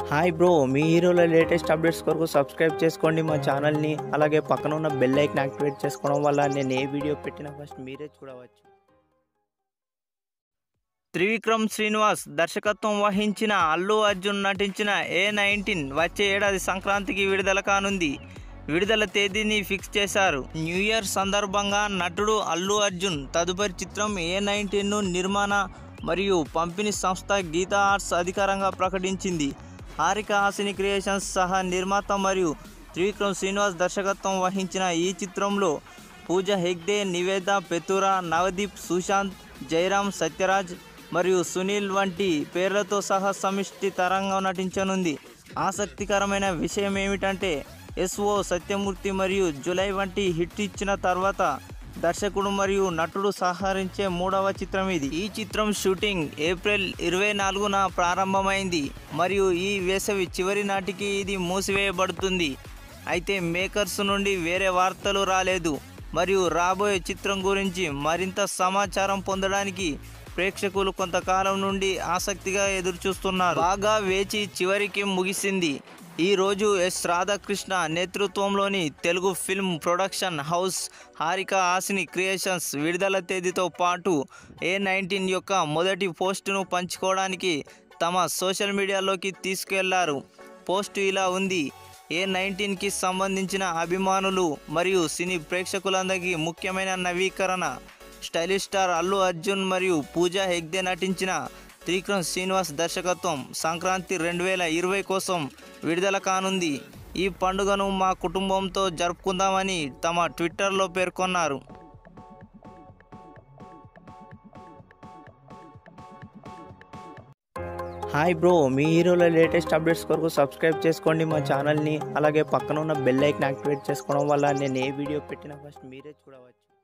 hi bro మీ హీరోల latest updates కొరకు subscribe చేసుకోండి మా ఛానల్ని అలాగే పక్కన ఉన్న బెల్ ఐకన్ యాక్టివేట్ చేసుకోవడం వల్ల నేను ఏ వీడియో పెట్టినా ఫస్ట్ మీరే చూడవచ్చు త్రివిక్రమ్ శ్రీనివాస్ దర్శకత్వం వహించిన అల్లు అర్జున్ నటించిన ఏ నైన్టీన్ వచ్చే ఏడాది సంక్రాంతికి విడుదల కానుంది విడుదల తేదీని ఫిక్స్ చేశారు న్యూ ఇయర్ సందర్భంగా నటుడు అల్లు అర్జున్ తదుపరి చిత్రం ఏ నైన్టీన్ను నిర్మాణ మరియు పంపిణీ సంస్థ గీతా ఆర్ట్స్ అధికారంగా ప్రకటించింది హారిక హాసిని క్రియేషన్స్ సహా నిర్మాత మరియు త్రివిక్రమ్ శ్రీనివాస్ దర్శకత్వం వహించిన ఈ చిత్రంలో పూజ హెగ్డే నివేద పెతురా నవదీప్ సుశాంత్ జయరామ్ సత్యరాజ్ మరియు సునీల్ వంటి పేర్లతో సహా సమిష్టి తరంగా నటించనుంది ఆసక్తికరమైన విషయం ఏమిటంటే ఎస్ఓ సత్యమూర్తి మరియు జులై వంటి హిట్ ఇచ్చిన తర్వాత దర్శకుడు మరియు నటుడు సహకరించే మూడవ చిత్రం ఇది ఈ చిత్రం షూటింగ్ ఏప్రిల్ ఇరవై నాలుగున ప్రారంభమైంది మరియు ఈ వేసవి చివరి నాటికి ఇది మూసివేయబడుతుంది అయితే మేకర్స్ నుండి వేరే వార్తలు రాలేదు మరియు రాబోయే చిత్రం గురించి మరింత సమాచారం పొందడానికి ప్రేక్షకులు కొంతకాలం నుండి ఆసక్తిగా ఎదురుచూస్తున్నారు బాగా వేచి చివరికి ముగిసింది ఈ రోజు ఎస్ రాధాకృష్ణ నేతృత్వంలోని Telugu film production house Haarika Hassine creations విడుదల తేదీతో పాటు ఏ నైన్టీన్ యొక్క మొదటి పోస్టును పంచుకోవడానికి తమ సోషల్ మీడియాలోకి తీసుకెళ్లారు పోస్ట్ ఇలా ఉంది ఏ నైన్టీన్కి సంబంధించిన అభిమానులు మరియు సినీ ప్రేక్షకులందరికీ ముఖ్యమైన నవీకరణ స్టైలిష్ స్టార్ అల్లు అర్జున్ మరియు పూజా హెగ్దే నటించిన త్రివిక్రమ్ శ్రీనివాస్ దర్శకత్వం సంక్రాంతి రెండు వేల ఇరవై కోసం విడుదల కానుంది ఈ పండుగను మా కుటుంబంతో జరుపుకుందామని తమ ట్విట్టర్లో పేర్కొన్నారు హాయ్ బ్రో మీ హీరోల లేటెస్ట్ అప్డేట్స్ కొరకు సబ్స్క్రైబ్ చేసుకోండి మా ఛానల్ని అలాగే పక్కన ఉన్న బెల్ ఐకన్ యాక్టివేట్ చేసుకోవడం వల్ల నేను ఏ వీడియో పెట్టినా ఫస్ట్ మీరే చూడవచ్చు